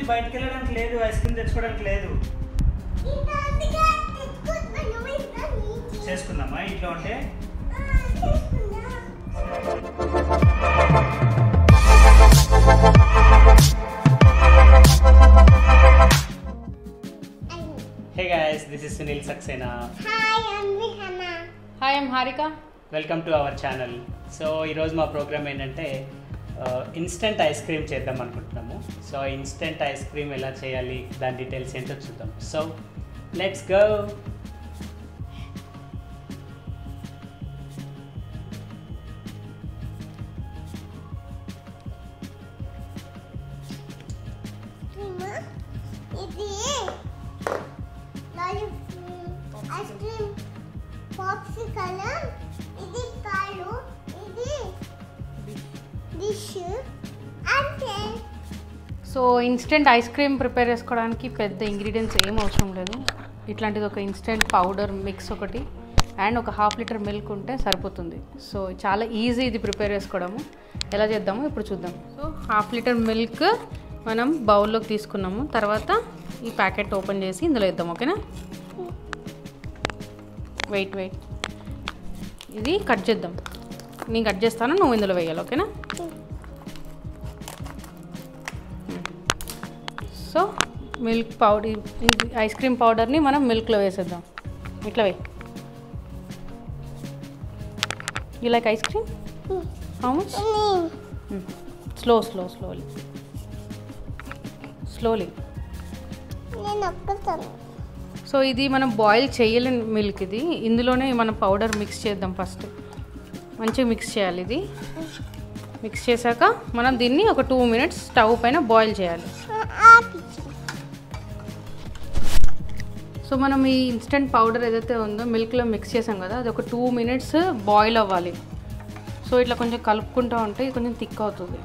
ఉంది బయటకు వెళ్ళడానికి లేదు ఐస్ క్రీమ్ తెచ్చుకోవడానికి లేదు ఇంకా అందుకే తెచ్చుకుంటున్నాను ఇంకా నీటి. చేసుకుందామా ఇంట్లో ఉంటే ఆ, చేసుకుందా. అయ్యి. Hey guys this is Sunil Saxena hi అమ్మి హనా hi I'm Harika welcome to our channel so ఈరోజు మా ప్రోగ్రామ్ ఏంటంటే ఇన్స్టెంట్ ఐస్ క్రీమ్ చేద్దాం అనుకుంటున్నాము సో ఇన్స్టెంట్ ఐస్ క్రీమ్ ఎలా చేయాలి దాని డీటెయిల్స్ ఏంటో చూద్దాం సో లెట్స్ గో క్రీమ్ ఇది లాలి- ఐస్ క్రీమ్ పాప్సికల్ ఇది పాలు ఇది డిష్ అంతే so instant ice cream prepare చేసుకోవడానికి పెద్ద ఇంగ్రీడియంట్స్ ఏం అవసరం లేదు ఇట్లాంటిది ఒక ఇన్స్టెంట్ పౌడర్ మిక్స్ ఒకటి అండ్ ఒక హాఫ్ లీటర్ మిల్క్ ఉంటే సరిపోతుంది సో చాలా ఈజీ ఇది ప్రిపేర్ చేసుకోవడము ఎలా చేద్దామో ఇప్పుడు చూద్దాం సో హాఫ్ లీటర్ మిల్క్ మనం బౌల్లోకి తీసుకున్నాము తర్వాత ఈ ప్యాకెట్ ఓపెన్ చేసి ఇందులో ఇద్దాం ఓకేనా వెయిట్ వెయిట్ ఇది కట్ చేద్దాం నేను కట్ చేస్తాను నువ్వు ఇందులో వేయాలి ఓకేనా so milk powder ice cream పౌడర్ని మనం మిల్క్లో వేసేద్దాం ఇట్లా వేయి you like ice cream how much slow slow slowly slowly నేను ఒక్కతాను సో ఇది మనం బాయిల్ చేయలేని మిల్క్ ఇది ఇందులోనే మనం పౌడర్ మిక్స్ చేద్దాం ఫస్ట్ మంచిగా మిక్స్ చేయాలి ఇది మిక్స్ చేశాక మనం దీన్ని ఒక టూ మినిట్స్ స్టవ్ పైన బాయిల్ చేయాలి ఆపిచ్చు సో మనం ఈ ఇన్స్టెంట్ పౌడర్ ఏదైతే ఉందో మిల్క్లో మిక్స్ చేసాం కదా అది ఒక టూ మినిట్స్ బాయిల్ అవ్వాలి సో ఇట్లా కొంచెం కలుపుకుంటూ ఉంటే ఇది కొంచెం థిక్ అవుతుంది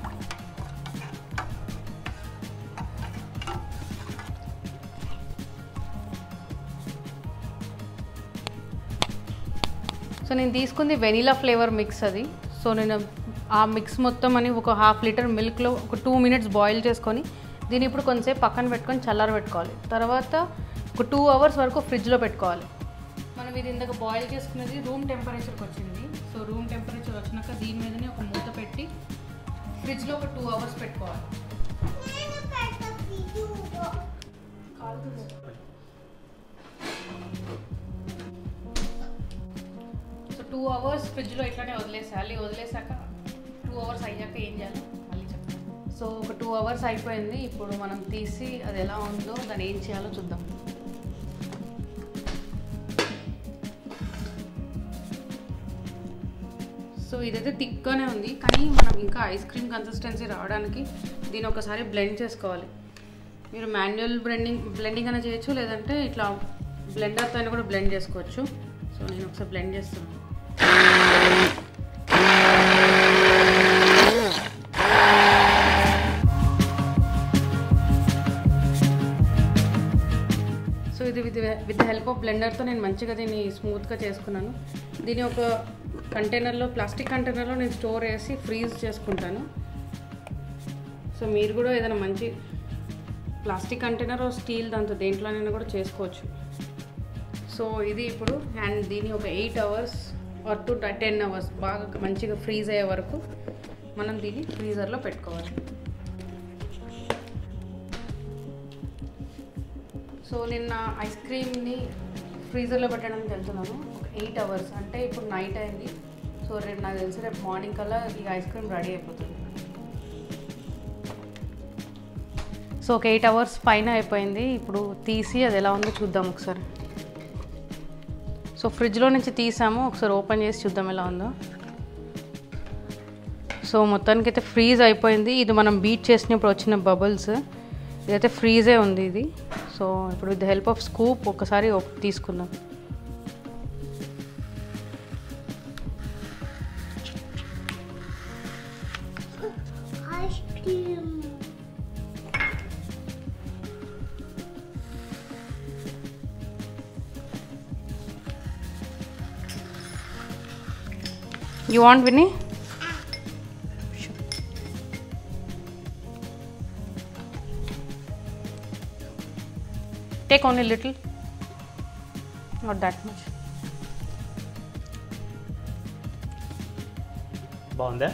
సో నేను తీసుకుంది వెనీలా ఫ్లేవర్ మిక్స్ అది సో నేను ఆ మిక్స్ మొత్తం అని ఒక హాఫ్ లీటర్ మిల్క్లో ఒక టూ మినిట్స్ బాయిల్ చేసుకొని దీన్ని ఇప్పుడు కొంచెంసేపు పక్కన పెట్టుకొని చల్లార పెట్టుకోవాలి తర్వాత ఒక టూ అవర్స్ వరకు ఫ్రిడ్జ్లో పెట్టుకోవాలి మనం ఇది ఇందాక బాయిల్ చేసుకున్నది రూమ్ టెంపరేచర్కి వచ్చింది సో రూమ్ టెంపరేచర్ వచ్చినాక దీని మీదనే ఒక మూత పెట్టి ఫ్రిడ్జ్లో ఒక టూ అవర్స్ పెట్టుకోవాలి నేను పెడతా వీడియో సో టూ అవర్స్ ఫ్రిడ్జ్లో ఇట్లానే వదిలేసేయాలి వదిలేసాక టూ అవర్స్ అయ్యాక ఏం చేయాలి మళ్ళీ చెప్తాను సో ఒక టూ అవర్స్ అయిపోయింది ఇప్పుడు మనం తీసి అది ఎలా ఉందో దాన్ని ఏం చేయాలో చూద్దాం సో ఇదైతే థిక్గానే ఉంది కానీ మనం ఇంకా ఐస్ క్రీమ్ కన్సిస్టెన్సీ రావడానికి దీన్ని ఒకసారి బ్లెండ్ చేసుకోవాలి మీరు మాన్యువల్ బ్లెండింగ్ బ్లెండింగ్ అయినా చేయొచ్చు లేదంటే ఇట్లా బ్లెండర్తో అయినా కూడా బ్లెండ్ చేసుకోవచ్చు సో నేను ఒకసారి బ్లెండ్ చేస్తున్నాను సో ఇది with with the help of బ్లెండర్తో నేను మంచిగా దీన్ని స్మూత్గా చేసుకున్నాను దీని ఒక కంటైనర్లో ప్లాస్టిక్ కంటైనర్లో నేను స్టోర్ చేసి ఫ్రీజ్ చేసుకుంటాను సో మీరు కూడా ఏదైనా మంచి ప్లాస్టిక్ కంటైనర్ స్టీల్ దాంతో దేంట్లోనైనా కూడా చేసుకోవచ్చు సో ఇది ఇప్పుడు అండ్ దీని ఒక eight hours or to ten hours బాగా మంచిగా ఫ్రీజ్ అయ్యే వరకు మనం దీన్ని ఫ్రీజర్లో పెట్టుకోవాలి సో నిన్న ఐస్ క్రీమ్ని ఫ్రీజర్లో పెట్టడానికి వెళ్తున్నాను ఒక ఎయిట్ అవర్స్ అంటే ఇప్పుడు నైట్ అయింది సో రేపు నాకు తెలిసి రేపు మార్నింగ్ కల్లా ఈ ఐస్ క్రీమ్ రెడీ అయిపోతుంది సో ఒక ఎయిట్ అవర్స్ పైన అయిపోయింది ఇప్పుడు తీసి అది ఎలా ఉందో చూద్దాం ఒకసారి సో ఫ్రిడ్జ్లో నుంచి తీసాము ఒకసారి ఓపెన్ చేసి చూద్దాం ఎలా ఉందో సో మొత్తానికి అయితే ఫ్రీజ్ అయిపోయింది ఇది మనం బీట్ చేసినప్పుడు వచ్చిన బబుల్స్ ఇదైతే ఫ్రీజే ఉంది ఇది సో ఇప్పుడు విత్ హెల్ప్ ఆఫ్ స్కూప్ ఒకసారి op- తీసుకుందాం ఐస్ క్రీమ్ యూ వాంట్ విని take only little not that much బాగుందా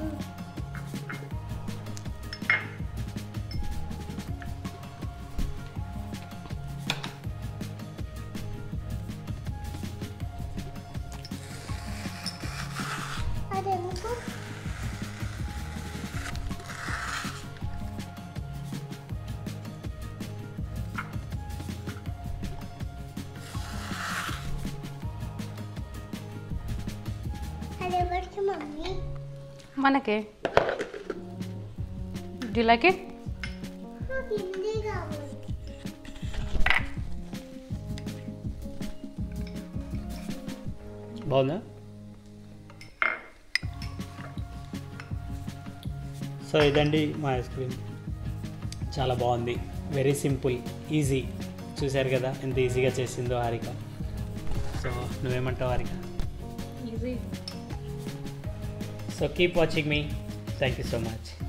అదెందుకు అదెవరికి మమ్మీ మనకే డి లైక్ ఇట్ నాకు హిందీ కావాలి బాగుందా సో ఇదండి మా ఐస్ క్రీమ్ చాలా బాగుంది వెరీ సింపుల్ ఈజీ చూశారు కదా ఎంత ఈజీగా చేసిందో హారిక సో నువ్వేమంటావు Harika easy so keep watching మీ థ్యాంక్ యూ సో మచ్